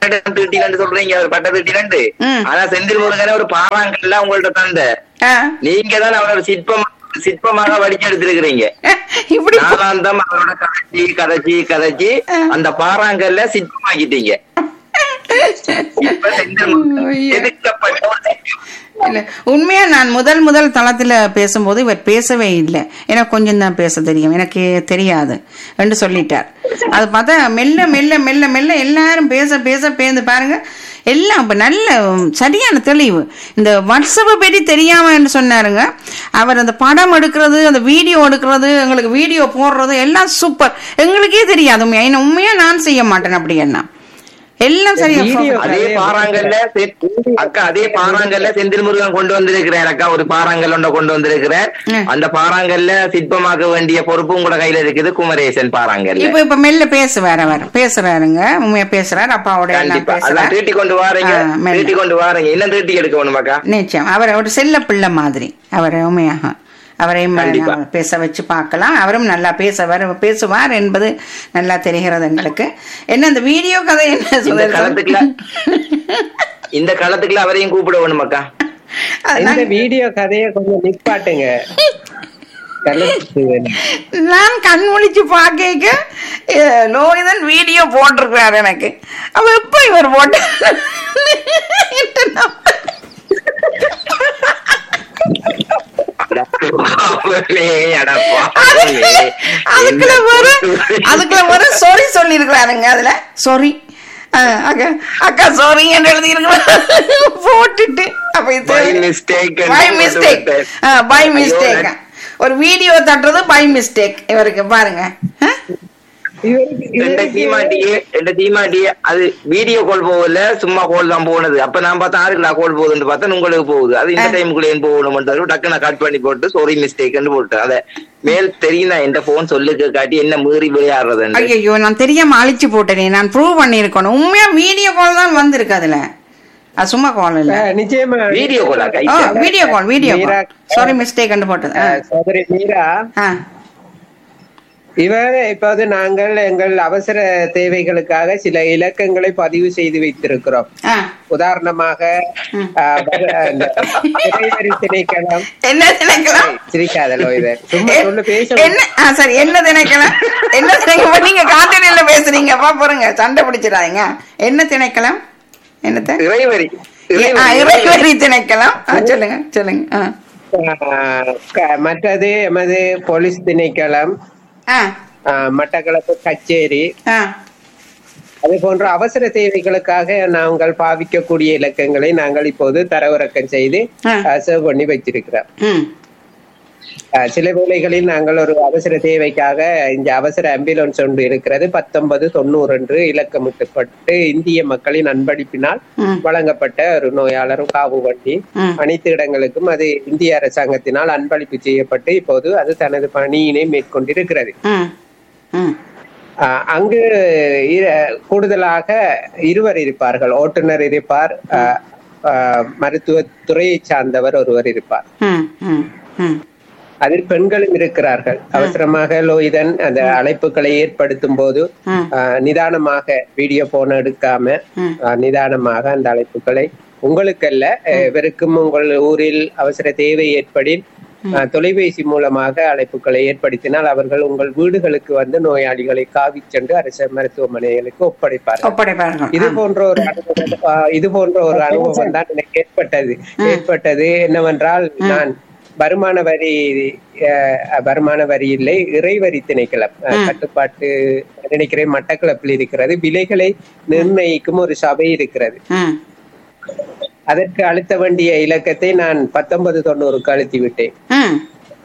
பட்டம் தீட்டிலன்னு சொல்றீங்க அவர் பட்ட தீட்டிலண்டு ம். ஆனா செந்தில் முருகனை ஒரு பாறாங்கல்ல உங்கள்ட்ட தந்த ஆ. நீங்க தான் அவரோட சிற்பம் சிற்பமாக வடிச்செடுத்திருக்கிறீங்க இப்படி நாலாந்தம் அவரோட கதைச்சி கதைச்சி கதைச்சி அந்த பாறாங்கல்ல சிற்பமாக்கிட்டீங்க இப்ப செந்தில் முருகன் ஐயோ. எதிர்க்கப்பட்ட ஒரு சிற்பம். இல்ல உண்மையா நான் முதல் முதல் தளத்துல பேசும்போது இவர் பேசவே இல்லை எனக்கு கொஞ்சம் தான் பேச தெரியும் எனக்கு தெரியாது என்று சொல்லிட்டார் அது பார்த்தா மெல்ல மெல்ல மெல்ல மெல்ல எல்லாரும் பேச பேச பேந்து பாருங்க எல்லாம் இப்ப நல்ல உம், சரியான தெளிவு இந்த வாட்ஸ்அப்பை பற்றி தெரியாம என்று சொன்னாருங்க அவர் அந்த படம் எடுக்கிறது அந்த வீடியோ எடுக்கிறது எங்களுக்கு வீடியோ போடுறது எல்லாம் சூப்பர் எங்களுக்கே தெரியாது உண்மையா என்ன உண்மையா நான் செய்ய மாட்டேன் அப்படி என்ன எல்லாம் சரியா வீடியோ அதே பாறாங்கல்ல செ- அக்கா அதே பாறாங்கல்ல செந்தில் முருகன் கொண்டு வந்திருக்கிறார் அக்கா ஒரு பாறாங்கல் ஒன்றை கொண்டு வந்திருக்கிறார் ம். அந்த பாறாங்கல்ல சிற்பமாக்க வேண்டிய பொறுப்பு உங்களோட கையில இருக்குது குமரேசன் பாறாங்கல்ல இப்ப இப்ப மெல்ல பேசுவார் அவர் பேசுறாருங்க உண்மையா பேசுறாரு அப்பாவோட எல்லாம் கண்டிப்பா அதான் பேசுறாரு தீட்டி கொண்டு வாரீங்க ஆ, மெல்ல. தீட்டி கொண்டு வாரீங்க என்ன தீட்டி எடுக்க வேணுமாக்கா நிச்சயம் அவர் ஒரு செல்ல பிள்ளை மாதிரி அவர் உண்மையாக அவரையும் கண்டிப்பா. நாம பேச வச்சு பார்க்கலாம் அவரும் நல்லா பேசவர் பேசுவார் என்பது நல்லா தெரிகிறது எங்களுக்கு என்ன இந்த வீடியோ கதை என்ன இந்த சுதர்சன்? களத்துக்குள்ள இந்த களத்துக்குள்ள அவரையும் கூப்பிட வேணுமாக்கா அது இந்த நான்- வீடியோ கதையை கொஞ்சம் நிப்பாட்டுங்க கலந்து வேணும். நான் கண் முழிச்சு பார்க்க லோகிதன் வீடியோ போட்டிருக்கிறார் எனக்கு அவ எப்ப இவர் போட்ட அவளே, அட அதுக்கு- பாவமே. அதுக்குள்ள என்ன ஒரு சொல்றது? அதுக்குள்ள ஒரு சாரி சொல்லி இருக்கிறாருங்க அதுல சாரி அக்கா அக்கா சாரி என்று எழுதி போட்டுட்டு அப்ப By mistake பை என்று மிஸ்டேக் போட்டு பை ஐயோ, மிஸ்டேக் ஒரு வீடியோ தட்டுறது பை மிஸ்டேக் இவருக்கு பாருங்க ஆ? இவருக்கு- ரெண்ட இவருக்கு- தீமாட்டியே ரெண்ட தீமாட்டியே அது வீடியோ கால் போகல சும்மா கால் தான் போனது அப்ப நான் பார்த்தா ஆறுக்குடா கால் போகுதுன்னு பார்த்தா உங்களுக்கு போகுது அது இந்த டைமுக்குள்ள ஏன் போகணும் டக்கு நான் கட் பண்ணி போட்டு சாரி மிஸ்டேக் போட்டு அத மேல் தெரியும் நான் எந்த போன் சொல்லுக்கு காட்டி என்ன மீறி விளையாடுறதுன்னு ஐயோ நான் தெரியாம அழிச்சு போட்டேனே நான் ப்ரூவ் பண்ணியிருக்கணும் உண்மையா வீடியோ கால் தான் வந்திருக்கு அதுல அது சும்மா கால் இல்ல அஹ், நிச்சயமா வீடியோ காலா கை வீடியோ கால் வீடியோ மீரா- சாரி மிஸ்டேக் போட்டது ஆ. அஹ், சகோதரி மீரா ஆ இவர் இப்போது நாங்கள் எங்கள் அவசர தேவைகளுக்காக சில இலக்கங்களை பதிவு செய்து வைத்திருக்கிறோம் ஆ உதாரணமாக அஹ், வர- அந்த இறைவரி திணைக்களம் என்ன நினைக்கலாம் சிரிக்காதலோ இதை சும்மா சொல்லு பேச என்ன ஆ சரி என்ன திணைக்கலாம் என்ன திணைக்கலாம் நீங்க காட்டடியில பேசுறீங்க அப்பா பாருங்க சண்டை பிடிச்சிடாதீங்க என்ன திணைக்கலாம் என்னத்த இறைவரி ஆ, இறைவரி திணைக்கலாம் ஆ, சொல்லுங்க சொல்லுங்க ஆ. அஹ், க- மற்றது எமது போலீஸ் திணைக்களம் ஆ அஹ், மட்டக்களப்பு கச்சேரி ஆ அது போன்ற அவசர தேவைகளுக்காக நாங்கள் பாவிக்கக்கூடிய இலக்கங்களை நாங்கள் இப்போது தரவிறக்கம் செய்து ஆ. சேவ் பண்ணி வச்சிருக்கிறோம் ம் அஹ், சில வேளைகளில் நாங்கள் ஒரு அவசர தேவைக்காக இந்த அவசர ஆம்புலன்ஸ் ஒன்று இருக்கிறது பத்தொன்பது தொண்ணூறு என்று இலக்கமிட்டுப்பட்டு இந்திய மக்களின் அன்பளிப்பினால் ம். வழங்கப்பட்ட ஒரு நோயாளர் காவு வண்டி ம். அனைத்து இடங்களுக்கும் அது இந்திய அரசாங்கத்தினால் அன்பளிப்பு செய்யப்பட்டு இப்போது அது தனது பணியினை மேற்கொண்டிருக்கிறது ம் ம் ஆஹ் அங்கு இர- கூடுதலாக இருவர் இருப்பார்கள் ஓட்டுநர் இருப்பார் ஆஹ் ஆஹ் மருத்துவ துறையை சார்ந்தவர் ஒருவர் இருப்பார் ம் ம் ம் அதில் பெண்களும் இருக்கிறார்கள் அவசரமாக லோயிதன் அந்த அழைப்புகளை ஏற்படுத்தும் போது ம். ஆஹ் நிதானமாக வீடியோ போன் எடுக்காம ம். ஆஹ் நிதானமாக அந்த அழைப்புகளை உங்களுக்கல்ல ஆஹ் இவருக்கும் உங்கள் ஊரில் அவசர தேவை ஏற்படின் ஆஹ் தொலைபேசி மூலமாக அழைப்புகளை ஏற்படுத்தினால் அவர்கள் உங்கள் வீடுகளுக்கு வந்து நோயாளிகளை காவி சென்று அரசு மருத்துவமனைகளுக்கு ஒப்படைப்பார்கள் ஒப்படைப்பார்கள் இது போன்ற ஒரு அனுபவம் ஆஹ் இது போன்ற ஒரு அனுபவம் தான் எனக்கு ஏற்பட்டது ஏற்பட்டது என்னவென்றால் நான் வருமான வரி ஆஹ் வருமான வரி இல்லை இறைவரி திணைக்களம் ஆஹ் கட்டுப்பாட்டு நினைக்கிறேன் மட்டக்களப்பில் இருக்கிறது விலைகளை நிர்ணயிக்கும் ஒரு சபை இருக்கிறது ம் அதற்கு அழுத்த வேண்டிய இலக்கத்தை நான் பத்தொன்பது தொண்ணூறுக்கு அழுத்தி விட்டேன் ம்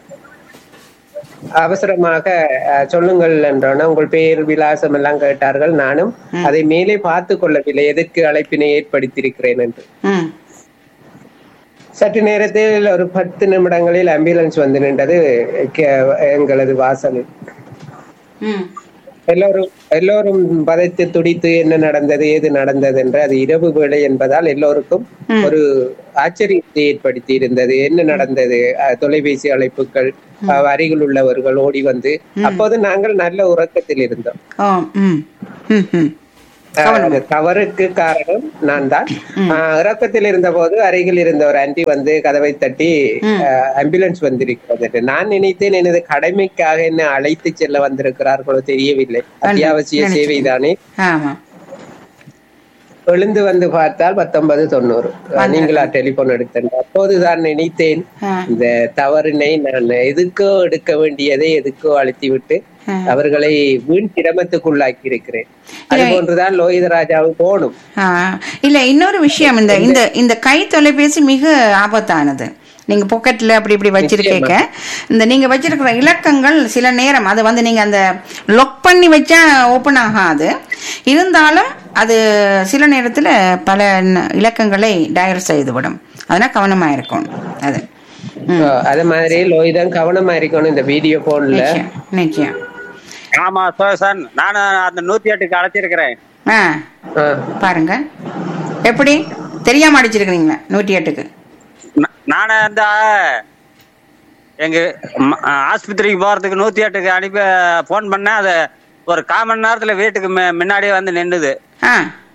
அவசரமாக அஹ், சொல்லுங்கள் என்றோன உங்கள் பெயர் விலாசம் எல்லாம் கேட்டார்கள் நானும் அதை மேலே பார்த்து கொள்ளவில்லை எதற்கு அழைப்பினை ஏற்படுத்தியிருக்கிறேன் என்று ம் சற்று நேரத்தில் ஒரு பத்து நிமிடங்களில் ஆம்புலன்ஸ் வந்து நின்றது கே- எங்களது வாசலில் ம் எல்லோரும் எல்லோரும் பதைத்து துடித்து என்ன நடந்தது ஏது நடந்தது என்று அது இரவு வேளை என்பதால் எல்லோருக்கும் ஒரு ஆச்சரியத்தை ஏற்படுத்தி இருந்தது என்ன நடந்தது அஹ், தொலைபேசி அழைப்புகள் அஹ், அருகில் உள்ளவர்கள் ஓடி வந்து அப்போது நாங்கள் நல்ல உறக்கத்தில் இருந்தோம் ஓ ம் ம் ம் அஹ், கவனம். அந்த தவறுக்கு காரணம் நான் தான் அஹ், இறக்கத்தில் இருந்த போது அருகில் இருந்த ஒரு ஆண்டி வந்து கதவை தட்டி அஹ், ஆம்புலன்ஸ் வந்திருக்கிறது என்று. நான் நினைத்தேன் எனது கடமைக்காக என்ன அழைத்து செல்ல வந்திருக்கிறார்களோ தெரியவில்லை அத்தியாவசிய நினைச்சேன். சேவைதானே ஆமா எழுந்து வந்து பார்த்தால் பத்தொன்பது தொண்ணூறு வந்து- நீங்களா டெலிபோன் எடுத்தேன் அப்போதுதான் நினைத்தேன் ஆ. இந்த தவறினை நான் எதுக்கோ எடுக்க வேண்டியதை எதுக்கோ அழுத்தி விட்டு ஆ. அவர்களை வீண் சிரமத்துக்குள்ளாக்கி இருக்கிறேன் அது இல்லை. போன்றுதான் லோகிதராஜாவும் போகணும் ஆ, இல்ல இன்னொரு விஷயம் இந்த இந்த இந்த கை தொலைபேசி மிக ஆபத்தானது நீங்க பாக்கெட்ல அப்படி இப்படி வச்சிருக்கீங்க இந்த நீங்க வச்சிருக்கிற இலக்கங்கள் சில நேரம் அது வந்து நீங்க அந்த லொக் பண்ணி வச்சா ஓபன் ஆகாது இருந்தாலும் அது சில நேரத்துல பல ந- இலக்கங்களை டயல் செய்துவிடும் அதனால் கவனமா இருக்கணும் அது ம், அது மாதிரி லோகிதான் கவனமா இருக்கணும் இந்த வீடியோ போன்ல நிச்சயம் நிச்சயம் ஆமா சார் நானும் அந்த நூத்தி எட்டுக்கு அழைச்சிருக்கிறேன் ஆ பாருங்க எப்படி தெரியாம அடிச்சிருக்கிறீங்களா நூற்றி எட்டுக்கு நா- நானு அந்த எங்க ம- ஆஸ்பத்திரிக்கு போறதுக்கு நூத்தி எட்டுக்கு அனுப்பி போன் பண்ணேன் அது ஒரு கால் மணி நேரத்துல வீட்டுக்கு மு- முன்னாடியே வந்து நின்னுது ஆ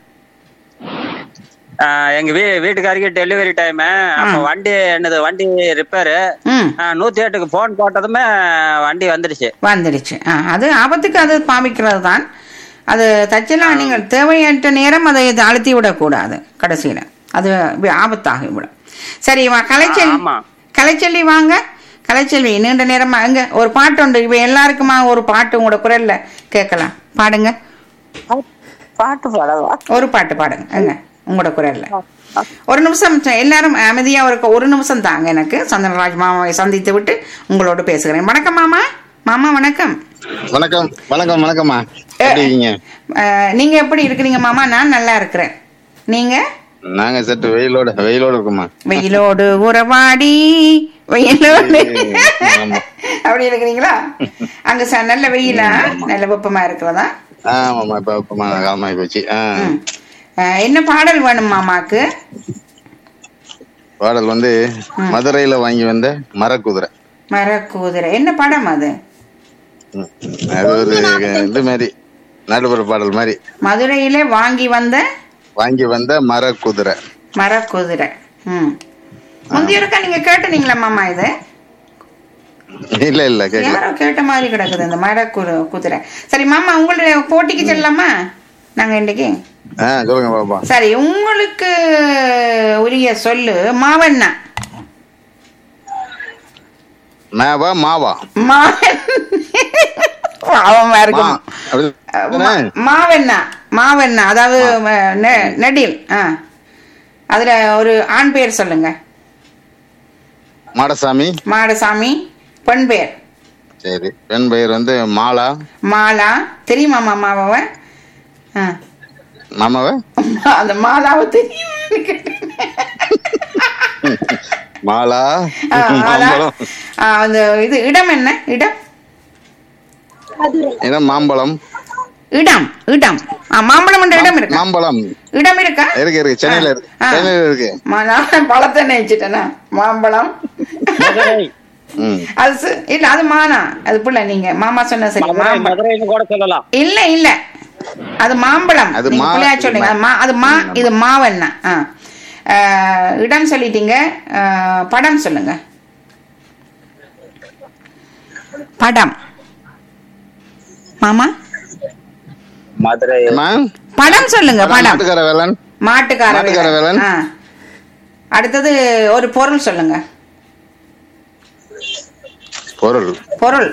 ஆஹ் எங்க வீ வீட்டுக்காரிக்கு டெலிவரி டைம் அப்ப வண்டி என்னது வண்டி ரிப்பேரு ம் நூத்தி எட்டுக்கு போன் போட்டதுமே வண்டி வந்துடுச்சு வந்துடுச்சு ஆ அது ஆபத்துக்கு அது பாவிக்கிறது தான் அது தச்சலாம் நீங்கள் தேவையற்ற நேரம் அதை இது அழுத்தி விடக்கூடாது கடைசியில் அது வி- ஆபத்தாகிவிடும் சரி வா கலைச்செல்வி ஆமா. கலைச்செல்வி வாங்க கலைச்செல்வி நீண்ட நேரமா அங்க ஒரு பாட்டு உண்டு இவ எல்லாருக்குமா ஒரு பாட்டு உங்களோட குரல்ல கேட்கலாம் பாடுங்க பாட்டு பாடவா ஒரு பாட்டு பாடுங்க அங்க உங்களோட குரல்ல ஒரு நிமிஷம் ச- எல்லாரும் அமைதியா ஒரு ஒரு நிமிஷம் தாங்க எனக்கு சந்திரராஜ் மாமாவை சந்தித்து விட்டு உங்களோட பேசுகிறேன் வணக்கம் மாமா மாமா வணக்கம் வணக்கம் வணக்கம் வணக்கம்மா எப்படி இருக்கீங்க அஹ், நீங்க எப்படி இருக்கிறீங்க மாமா நான் நல்லா இருக்கிறேன் நீங்க நாங்க சற்று வெயிலோட வெயிலோட இருக்கோம்மா வெயிலோடு உறவாடி வெயிலோடு ஆமா. அப்படி இருக்கிறீங்களா அங்க ச- நல்ல வெயிலா நல்ல வெப்பமா இருக்கிறதா ஆமாம்மா இப்ப இப்பமா காலமாயி போச்சு ஆ. ம். அஹ், என்ன பாடல் வேணும் மாமாக்கு பாடல் வந்து மதுரையில வாங்கி வந்த மரக்குதிரை மரக்கூதிரை என்ன படம் அது ம். அது ஒரு இது மாதிரி நடுப்புற பாடல் மாதிரி மதுரையிலே வாங்கி வந்த வாங்கி வந்த மரக்குதிரை மரக்குதிரை ம் முந்தைய ஒருக்கா நீங்க கேட்டுனீங்களா மாமா இது இல்ல இல்ல கேட்கல யாரோ கேட்ட மாதிரி கிடக்குது இந்த மர கு- குதிரை சரி மாமா உங்களுடைய போட்டிக்கு செல்லலாமா நாங்க இன்னைக்கு ஆ சொல்லுங்க பாப்பா சரி உங்களுக்கு உரிய சொல்லு மாவண்ணா மேவா மாவா மாவன் பாவமா மா இருக்கும் அப்படி மா- மாவெண்ணா மாவெண்ணா அதாவது நெ- நெடில் ஆ அதுல ஒரு ஆண் பெயர் சொல்லுங்க மாடசாமி மாடசாமி பெண் பெயர் சரி பெண் பெயர் வந்து மாலா மாலா தெரியுமா மாமாவை ஆ மாமாவ அந்த மாலாவை தெரியும் மாலா ஆ, மாலா மாம்பழம் ஆ, அந்த இது இடம் என்ன இடம் என்ன மாம்பழம் இடம் இடம் ஆ, மாம்பழம் என்ற இடம் இருக்கா மாம்பழம் இடம் இருக்கா இருக்கு இருக்கு சென்னையில இருக்கு ஆ. சென்னையில இருக்கு மா- நான் பழத்தை நினைச்சிட்டேனா மாம்பழம் மதுரை ம் அது சு- இல்ல அது மானா அது புள்ள நீங்க மாமா சொன்ன சரி மதுரை மாம்பழம் மதுரைன்னு கூட சொல்லலாம் இல்ல இல்ல அது மாம்பழம் அது நீங்க மா- பிள்ளையா சொல்லுங்க அது மா- அது மா இது மாவண்ணா ஆ ஆஹ், இடம் சொல்லிட்டீங்க ஆஹ், படம் சொல்லுங்க படம் மாமா மதுரை அம்மா, படம் சொல்லுங்க படம் நாட்டுக்கார வேலன் மாட்டுக்கார மாட்டுக்கார வேலன். வேலன். ஆ. அடுத்தது ஒரு பொருள் சொல்லுங்க பொருள் பொருள்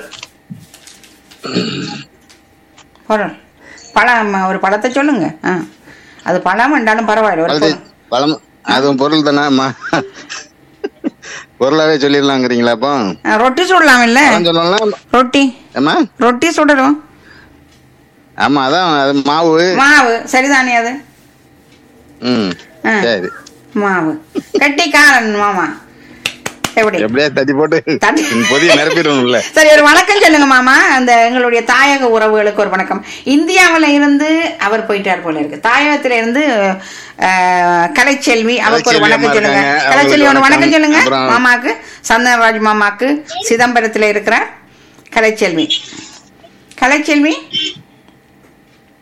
பொருள் பழம் ஒரு பழத்தை சொல்லுங்க ஆ அது பழம் வேண்டாலும் பரவாயில்ல ஒரு அது பொருள் பழம் அதுவும் பொருள் தானே அம்மா பொருளாவே சொல்லிடலாங்கிறீங்களா அப்போ ஆ, ரொட்டி சுடலாம் இல்ல பழம் சொல்லலாம் ரொட்டி ஏம்மா ரொட்டி சுடணும் ஆமா அதான் அது மாவு மாவு சரிதானே அது ம் ஆ. சரி மாவு கெட்டிக்காரன் மாமா எப்படி எப்படியா தட்டி போட்டு தட்டி- பொதிய நிரப்பிடணும்ல சரி ஒரு வணக்கம் சொல்லுங்க மாமா அந்த எங்களுடைய தாயக உறவுகளுக்கு ஒரு வணக்கம் இந்தியாவுல இருந்து அவர் போயிட்டார் போல இருக்கு தாயகத்துல இருந்து அஹ், கலைச்செல்வி அவருக்கு ஒரு கலைச்செல்வி வணக்கம் அம்மா சொல்லுங்க இருக்காங்க. கலைச்செல்வி ஒரு அவங்களுக்கு வணக்கம் வணக்கம். சொல்லுங்க அப்புறம் மாமாக்கு சந்தனராஜ் மாமாக்கு சிதம்பரத்துல இருக்கிற கலைச்செல்வி கலைச்செல்வி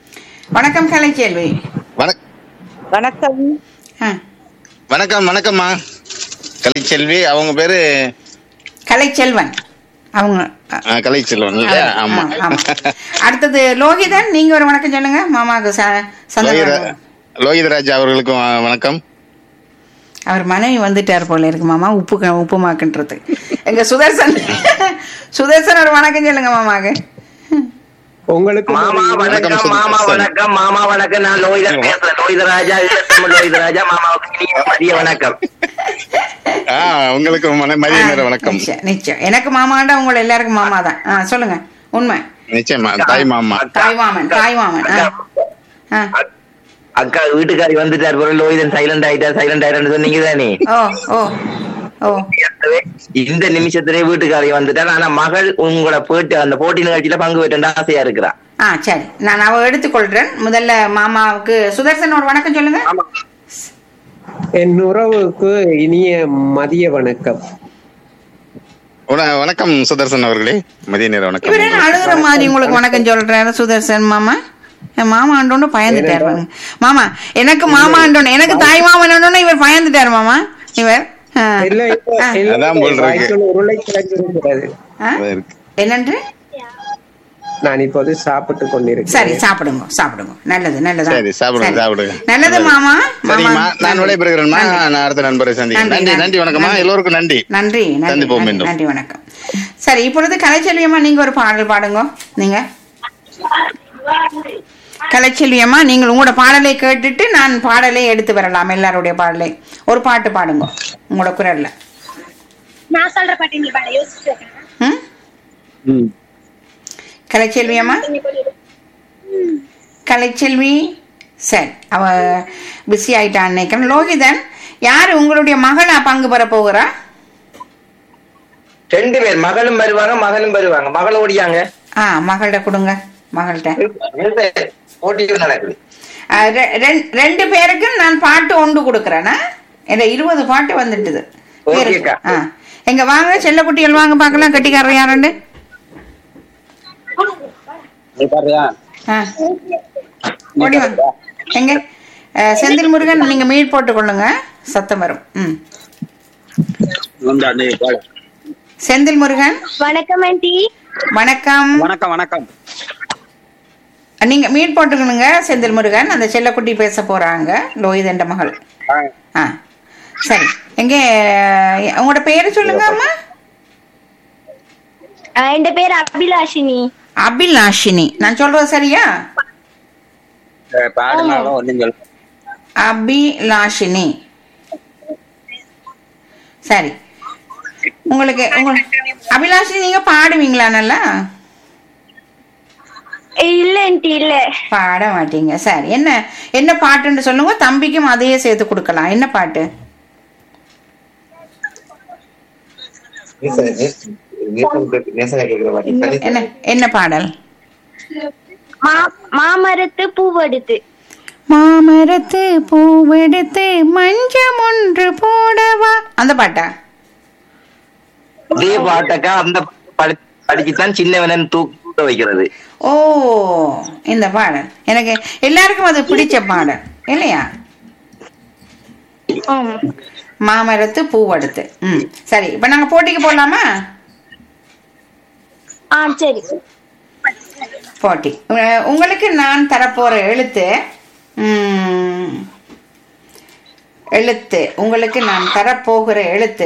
வணக்கம் கலைச்செல்வி வணக் வணக்கம் ஆ, வணக்கம் வணக்கம்மா கலைச்செல்வி அவங்க பேரு கலைச்செல்வன் அவங்க ஆ, ஆ, கலைச்செல்வன் இல்லையா ஆமா ஆ, ஆமா. அடுத்தது லோகிதன் நீங்க ஒரு வணக்கம் சொல்லுங்க மாமாவுக்கு ச- லோகித சந்தனம் லோகிதராஜ் அவர்களுக்கும் ஆ, வணக்கம் அவர் மனைவி வந்துட்டார் போல இருக்கு மாமா உப்பு க- உப்புமாக்குன்றது எங்க சுதர்சன் சுதர்சன் ஒரு வணக்கம் சொல்லுங்க மாமாக்கு உங்களுக்கு மாமா ஒரு- வணக்கம் வணக்கம், மாமா சுதர்சன். வணக்கம் மாமா வணக்கம் நான் லோகிதர் பேசுறேன் லோகிதராஜா தமிழ் லோகிதராஜா மாமாவுக்கு இனிய மதிய வணக்கம் ஆ உங்களுக்கு மன- மதிய நேர வணக்கம் நிச்சயம் நிச்சயம் எனக்கு மாமாண்டா உங்களை எல்லாருக்கும் மாமா தான் ஆ, சொல்லுங்க உண்மை நிச்சயமா தாய் மாமா தாய் மாமன் தாய் மாமன் ஆ. ஆ. அக்கா வீட்டுக்காரி வந்துட்டார் பிறகு லோகிதன் சைலண்ட் ஆயிட்டா சைலண்ட் ஆயிட்டான்னு சொன்னீங்க தானே ஓ ஓ ஓ இந்த நிமிஷத்திலே வீட்டுக்காரி வந்துட்டார் ஆனா மகள் உங்களோட போட்டி அந்த போட்டி நிகழ்ச்சியில பங்கு பெற்ற ஆசையா இருக்கிறா ஆ சரி நான் அவ எடுத்துக்கொள்றேன் முதல்ல மாமாவுக்கு சுதர்சன் ஒரு வணக்கம் சொல்லுங்க என் உறவுக்கு இனிய மதிய வணக்கம் உன- வணக்கம் சுதர்சன் அவர்களே மதிய நேர இவர் வணக்கம் என்ன அழுகுற மாதிரி உங்களுக்கு வணக்கம் சொல்றாரு சுதர்சன் மாமா என் மாமா ஆண்டோன்னு பயந்துட்டாரு பாருங்க. மாமா எனக்கு மாமா ஆண்டோன்னு எனக்கு தாய் மாமன் ஆண்டோன்னு இவர் பயந்துட்டாரு மாமா இவர் ஆ. இல்ல இல்ல, ஆ. இல்ல, அதான் போல் இருக்கு. வாய்க்குள் உருளைக்கிழங்கு இருக்கிறது ஆ? இருக்கு. என்னன்று நான் இப்போது சாப்பிட்டு சரி கொண்டிருக்கிறேன் சாப்பிடுங்க சாப்பிடுங்க நல்லது நல்லதா சரி, சாப்பிடுங்க, சாப்பிடுங்க. நல்லது மாமா சரிம்மா நான் நன்றி. விடைபெறுகிறேன்மா நன்றி. நான் அடுத்த நண்பரை சந்திக்கிறேன் நன்றி, நன்றி நன்றி வணக்கம்மா நன்றி. எல்லோருக்கும் நன்றி நன்றி நன்றி சந்திப்போம் நன்றி, மீண்டும். நன்றி வணக்கம் சரி இப்பொழுது கலைச்செல்வியம்மா நீங்க ஒரு பாடல் பாடுங்க நீங்க கலைச்செல்வியம்மா நீங்கள் உங்களோட பாடலை கேட்டுட்டு நான் பாடலை எடுத்து வரலாம் எல்லாருடைய பாடலை ஒரு பாட்டு பாடுங்க உங்களோட குரல்ல நான் சொல்ற பாட்டு நீ பாட யோசிச்சு ம்? கலைச்செல்வியம்மா கலைச்செல்வி சரி அவ பிஸி ஆயிட்டான் நினைக்கிறேன் லோகிதன் யாரு உங்களுடைய மகளா பங்கு பெற போகிறா ரெண்டு பேர் மகளும் வருவாங்க மகனும் வருவாங்க மகள் ஓடியாங்க ஆ மகள்கிட்ட கொடுங்க மகள்கிட்ட போட்டி நடக்குது ஆ, ரெ- ரெண்- ரெண்டு பேருக்கும் நான் பாட்டு ஒன்று கொடுக்குறேன்னா இந்த இருபது பாட்டு வந்துட்டுது ஓகேக்கா. ஆ எங்க வாங்க செல்லக்குட்டிகள் வாங்க பார்க்கலாம் கட்டிக்காரர் யாருண்டு ஆ ஓடி வாங்க எங்க ஆ, செந்தில் முருகன் நீங்க மீட் போட்டு கொள்ளுங்க சத்தம் வரும் ம் செந்தில் முருகன் வணக்கம் ஆண்டி வணக்கம் வணக்கம் வணக்கம் நீங்க மீட் போட்டுக்கணுங்க செந்தில் முருகன் அந்த செல்லக்குட்டி பேச போறாங்க லோகிதண்ட மகள் ஆ சரி எங்க உங்களோட பேரு சொல்லுங்க அம்மா அஹ் என் பேர் அபிலாஷினி அபிலாஷினி நான் சொல்றது சரியா பாடுனாலும் ஒன்றும் சொல்ல அபிலாஷினி சரி உங்களுக்கு உங்க அபிலாஷினி நீங்க பாடுவீங்களா நல்லா இல்ல ஆண்டி இல்ல பாட மாட்டீங்க சரி என்ன என்ன பாட்டுன்னு சொல்லுங்க தம்பிக்கும் அதையே சேர்த்து கொடுக்கலாம் என்ன பாட்டு என்ன என்ன பாடல் மா- மாமரத்து பூவெடுத்து மாமரத்து பூவெடுத்து மஞ்சம் ஒன்று போடவா அந்த பாட்டா இதே பாட்டக்கா அந்த படி- படிச்சுதான் சின்னவனன் தூக்க வைக்கிறது ஓ இந்த பாடல் எனக்கு எல்லாருக்கும் அது பிடிச்ச பாடல் இல்லையா ஆமா. மாமரத்து பூவெடுத்து ம் சரி இப்ப நாங்க போட்டிக்கு போலாமா ஆ சரி போட்டி உங்க- உங்களுக்கு நான் தரப்போற எழுத்து ம், எழுத்து உங்களுக்கு நான் தரப்போகிற எழுத்து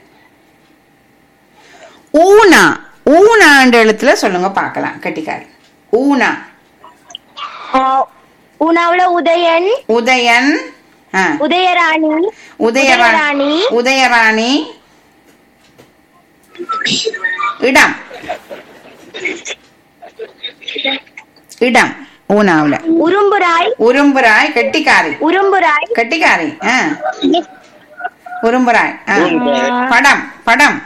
ஊனா ஊனான்ற எழுத்துல சொல்லுங்க பார்க்கலாம் கட்டிக்காரி ஊனா ஆஹ் உணவுல உதயன் உதயன் ஆ, உதயராணி உதயராணி உதயராணி இடம் இடம் ஊனாவுல உரும்புராய் உரும்புராய் கெட்டிக்காரி உரும்புராய் கெட்டிக்காரி ஆ உரும்புராய் ஆ. படம் படம்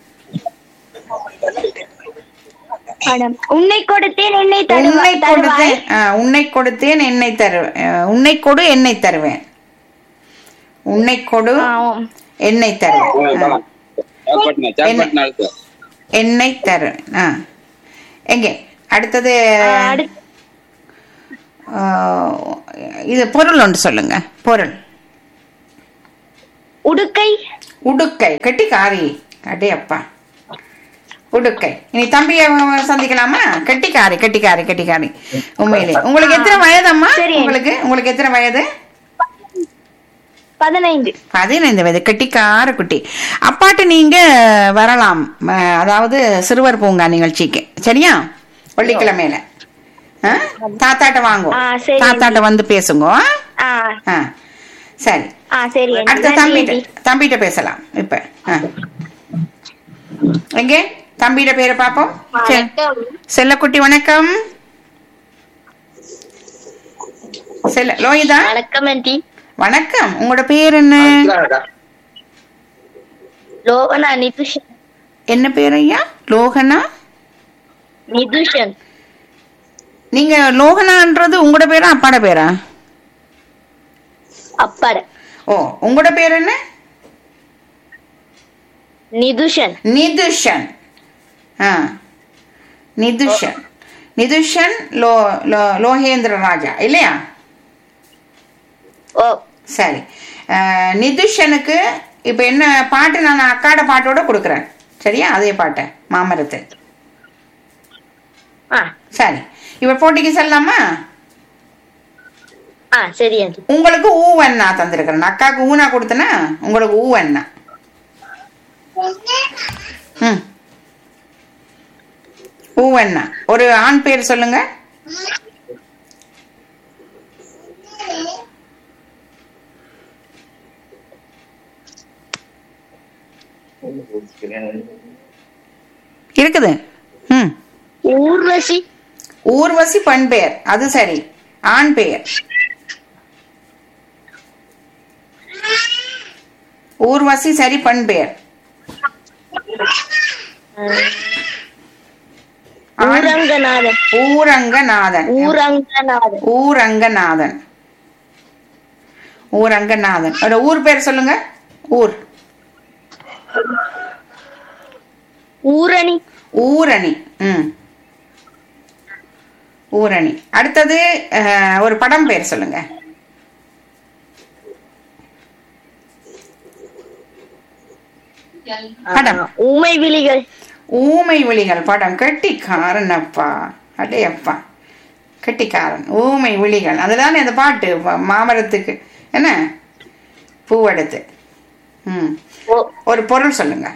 படம் உன்னை கொடுத்தேன் என்னை உன்னை தருவா- தருவாய் கொடுத்தேன் ஆ, உன்னை கொடுத்தேன் என்னை தருவேன் உன்னை கொடு என்னை தருவேன் உன்னை கொடு ஆம். என்னை தருவேன் ஆ. சேப்பட்டினம், சேப்பட்டினம் அழுத்து. என்னை தருவேன் ஆ எங்கே அடுத்தது ஆஹ் அடுத்து ஆஹ், இது பொருள் ஒன்று சொல்லுங்க பொருள் உடுக்கை உடுக்கை கெட்டிக்காரி அடே அப்பா உடுக்கை இனி தம்பியை சந்திக்கலாமா கெட்டிக்காரி கெட்டிக்காரி கெட்டிக்காரி உண்மையிலே உங்களுக்கு எத்தனை வயதம்மா சரி. உங்களுக்கு உங்களுக்கு எத்தனை வயது பதினைந்து பதினைந்து வயது கெட்டிக்கார குட்டி அப்பாட்டு நீங்க வரலாம் ம- அதாவது சிறுவர் பூங்கா நிகழ்ச்சிக்கு சரியா வெள்ளிக்கிழமையில ஆ? தாத்தாட்ட வாங்கும் ஆ, சரி. தாத்தாட்ட வந்து பேசுங்க ஆ ஆ சரி ஆ சரி ஆண்டி. அடுத்த நன்றி தம்பிட்ட ஆண்டி. தம்பிட்ட பேசலாம் இப்ப ஆ. எங்கே தம்பிட்ட பேரை பாப்போம் செ- வணக்கம் செல்லக்குட்டி வணக்கம் செல்ல லோயிதா வணக்கம் ஆண்டி வணக்கம் உங்களோட பேர் என்ன லோகனா நிதுஷன் என்ன பேர் ஐயா லோகனா நிதுஷன் நீங்க லோகனான்றது உங்களோட பேரா அப்பாட பேரா அப்பாட ஓ உங்களோட பேர் என்ன நிதுஷன் நிதுஷன் ஆ நிதுஷன் நிதுஷன் லோ லோ லோகேந்திர ராஜா இல்லையா ஓ சரி அஹ், நிதுஷனுக்கு இப்போ என்ன பாட்டு நான் அக்காட பாட்டோட கொடுக்குறேன் சரியா அதே பாட்டை மாமரத்து ஆ சரி இப்போ போட்டிக்கு செல்லலாமா ஆ சரி ஆண்டி உங்களுக்கு ஊவண்ணா தந்திருக்கிறேன் அக்காவுக்கு ஊனா கொடுத்தனா உங்களுக்கு ஊவண்ணா ம் ஊவண்ணா ஒரு ஆண் பேர் சொல்லுங்க இருக்குது ம் ஊர்வசி ஊர்வசி பெண் பெயர் அது சரி ஆண் பெயர் ஊர்வசி சரி பெண் பெயர் ஆண் ஊரங்கநாதன் ஊரங்கநாதன் ஊரங்கநாதன் ஊரங்கநாதன் ஊரங்கநாதன் ஒரு ஊர் பேர் சொல்லுங்க ஊர் ஊரணி ஊரணி ம் ஊரணி அடுத்தது அஹ், ஒரு படம் பேர் சொல்லுங்க படம் ஊமை விழிகள் ஊமை விழிகள் படம் கெட்டிக்காரன் அப்பா அடே அப்பா கெட்டிக்காரன் ஊமை விழிகள் அதுதானே அந்த பாட்டு ம- மாமரத்துக்கு என்ன பூவெடுத்து ம் ஓ- ஒரு பொருள் சொல்லுங்க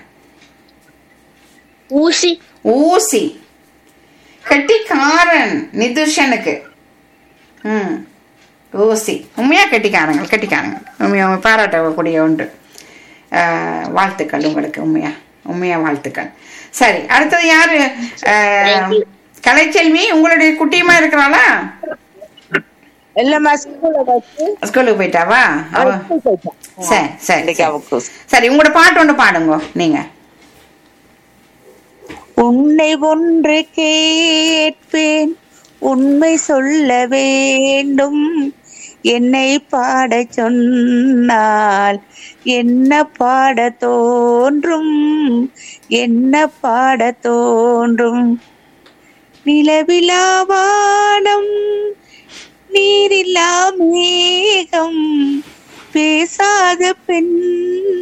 ஊசி ஊசி கெட்டிக்காரன் நிதுஷனுக்கு ம் ஊசி உண்மையா கெட்டிக்காரங்க கெட்டிக்காரங்க உண்மையா பாராட்டக்கூடிய ஒன்று ஆஹ், வாழ்த்துக்கள் உங்களுக்கு உண்மையா உண்மையா வாழ்த்துக்கள் சரி அடுத்தது யாரு ஆஹ், Thank you. கலைச்செல்வி உங்களுடைய குட்டியுமா இருக்கிறாளா இல்லம்மா ஸ்கூல்ல வச்சு ஸ்கூலுக்கு போயிட்டாவா அவ ஸ்கூல் போயிட்டேன் சரி சரி இன்னைக்கு சரி. அவக்கு சரி உங்களோட பாட்டு ஒன்று பாடுங்க நீங்க உன்னை ஒன்று கேட்பேன் உண்மை சொல்ல வேண்டும் என்னை பாடச் சொன்னால் என்ன பாட தோன்றும் என்ன பாட தோன்றும் நிலவிலா வானம் நீரில்லா மேகம் பேசாத பெண்